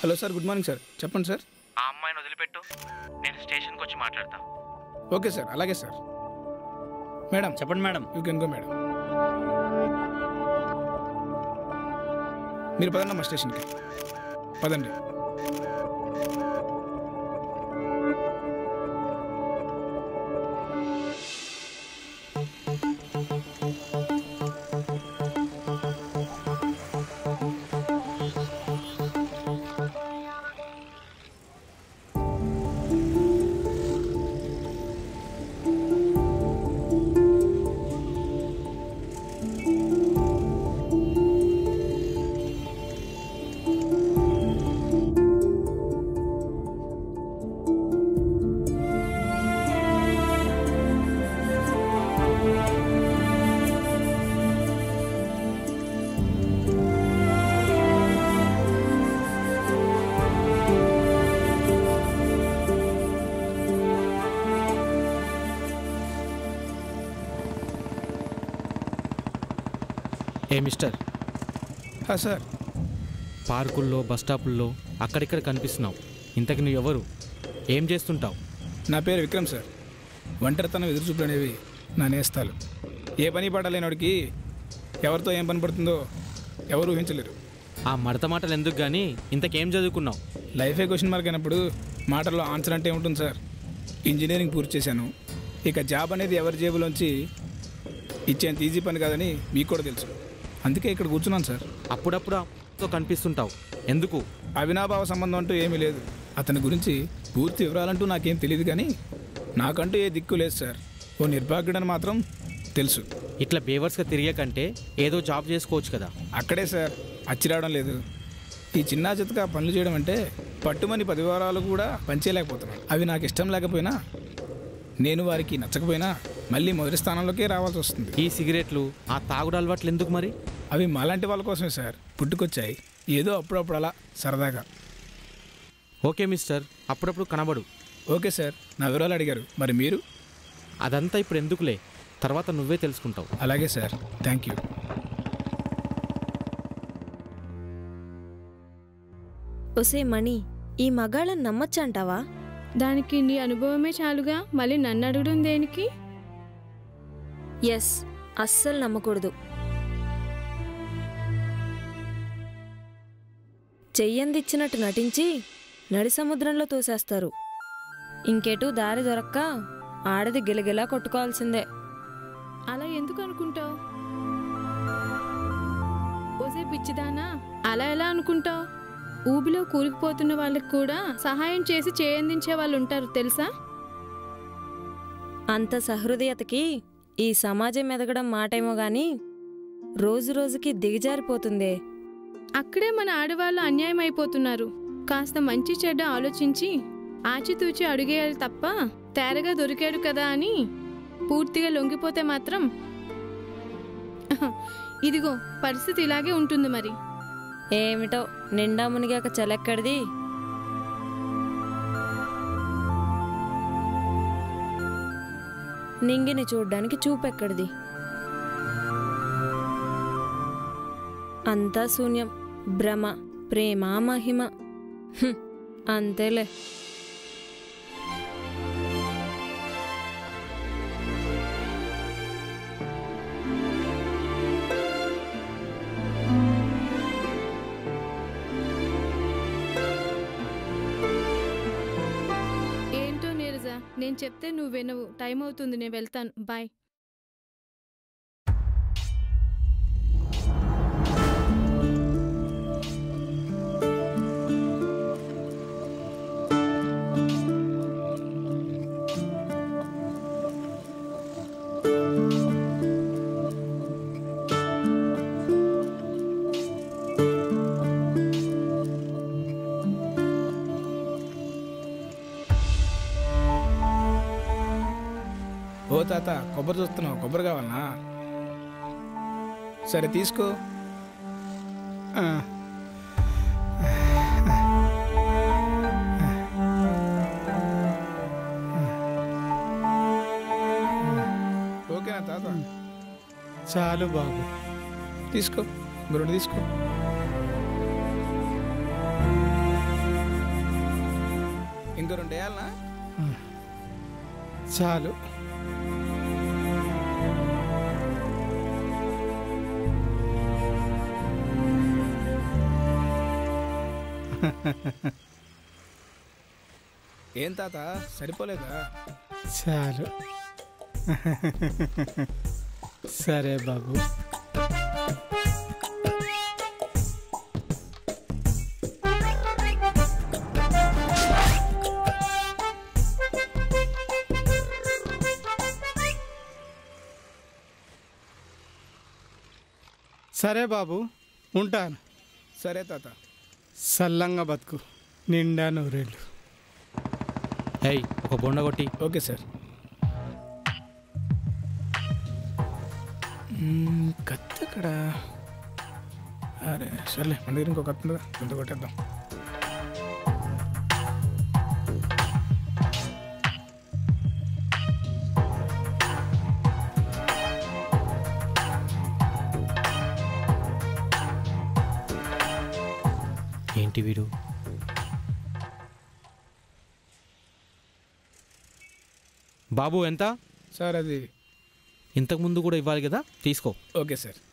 Hello sir good morning sir చెప్పండి సార్ ఆ అమ్మాయిని వదిలిపెట్టు నేను స్టేషన్కి వచ్చి మాట్లాడతా ఓకే సార్ అలాగే సార్ మేడం చెప్పండి madam you can go madam మీరు పదండి మా స్టేషన్కి పదండి ఏ మిస్టర్ హా, సార్ పార్కుల్లో బస్ స్టాపుల్లో అక్కడిక్కడ కనిపిస్తున్నావు ఇంతకు నువ్వు ఎవరు ఏం చేస్తుంటావు నా పేరు విక్రమ్ సార్ ఒంటరితనం ఎదురుచూపులు అనేవి నా నేస్తాలు ఏ పని పడలేనోడికి ఎవరితో ఏం పని పడుతుందో ఎవరు ఊహించలేరు ఆ మడత మాటలు ఎందుకు కానీ ఇంతకేం చదువుకున్నావు లైఫే క్వశ్చన్ మార్క్ అయినప్పుడు మాటల్లో ఆన్సర్ అంటే ఉంటుంది సార్ ఇంజనీరింగ్ పూర్తి చేశాను ఇక జాబ్ అనేది ఎవరి జేబులోంచి ఇచ్చేంత ఈజీ పని కాదని మీకు కూడా తెలుసు అందుకే ఇక్కడ కూర్చున్నాను సార్ అప్పుడప్పుడు తో కనిపిస్తుంటావు ఎందుకు అవినాభావ సంబంధం అంటూ ఏమీ లేదు అతని గురించి పూర్తి వివరాలంటూ నాకేం తెలియదు కానీ నాకంటూ ఏ దిక్కు లేదు సార్ ఓ నిర్భాగ్యుడని మాత్రం తెలుసు ఇట్లా బేవర్స్గా తిరిగే కంటే ఏదో జాబ్ చేసుకోవచ్చు కదా అక్కడే సార్ అచ్చిరావడం లేదు ఈ చిన్న చితక పనులు చేయడం అంటే పట్టుమని పది వారాలు కూడా పనిచేయలేకపోతున్నాను అవి నాకు ఇష్టం లేకపోయినా నేను వారికి నచ్చకపోయినా మళ్ళీ మొదటి స్థానంలోకే రావాల్సి వస్తుంది ఈ సిగరెట్లు ఆ తాగుడు అలవాట్లు ఎందుకు మరి అవి మాలాంటి వాళ్ళ కోసమే సార్ పుట్టుకొచ్చాయి ఏదో అప్పుడప్పుడు అలా సరదాగా ఓకే మిస్టర్ అప్పుడప్పుడు కనబడు ఓకే సార్ నా వివరాలు అడిగారు మరి మీరు అదంతా ఇప్పుడు ఎందుకులే తర్వాత నువ్వే తెలుసుకుంటావు అలాగే సార్ థ్యాంక్ యూ ఒసే మణి ఈ మగాళ్ళని నమ్మచ్చంటావా దానికి నీ అనుభవమే చాలుగా మళ్ళీ నన్ను అడగడం దేనికి ఎస్ అస్సలు నమ్మకూడదు చెయ్యందిచ్చినట్టు నటించి నడి సముద్రంలో తోసేస్తారు ఇంకెటు దారి దొరక్క ఆడది గిలగిలా కొట్టుకోవాల్సిందే అలా ఎందుకు అనుకుంటావు ఓసే పిచ్చిదానా అలా ఎలా అనుకుంటావు ఊబిలో కూరుకుపోతున్న వాళ్ళకి కూడా సహాయం చేసి చేయందించే వాళ్ళు ఉంటారు తెలుసా అంత సహృదయతకి ఈ సమాజం ఎదగడం మాటేమో గాని రోజు రోజుకి దిగజారిపోతుందే అక్కడే మన ఆడవాళ్ళు అన్యాయం అయిపోతున్నారు కాస్త మంచి చెడ్డ ఆలోచించి ఆచితూచి అడుగేయాలి తప్ప తేరగా దొరికాడు కదా అని పూర్తిగా లొంగిపోతే మాత్రం ఇదిగో పరిస్థితి ఇలాగే ఉంటుంది మరి ఏమిటో నిండా మునిగాక చలెక్కడిది నింగిని చూడ్డానికి చూపెక్కడిది అంతా శూన్యం భ్రమ ప్రేమ మహిమ హ్మ్, అంతేలే ఏంటో నీరజ నేను చెప్తే నువ్వు వినవు టైం అవుతుంది నేను వెళ్తాను బాయ్ ఓ తాత కొబ్బరి చూస్తున్నావు కొబ్బరి కావాలనా సరే తీసుకో ఆ. ఓకేనా తాత చాలు బాబు తీసుకో గురుడు తీసుకో ఇంకో రెండు వేయాలనా చాలు ఏం తాత సరిపోలేదా చాలు సరే బాబు సరే బాబు ఉంటాను సరే తాత సల్లంగా బతుకు నిండా నూరేళ్ళు ఏయ్ ఒక బొండ కొట్టి ఓకే సార్ మ్మ్, కత్తి ఎక్కడ అరే సర్లే మన దగ్గర ఇంకో కత్తి ఉందా కొంత కొట్టేద్దాం ఏంటి వీడు బాబు ఎంత సార్ అది ఇంతకు ముందు కూడా ఇవ్వాలి కదా తీసుకో ఓకే సార్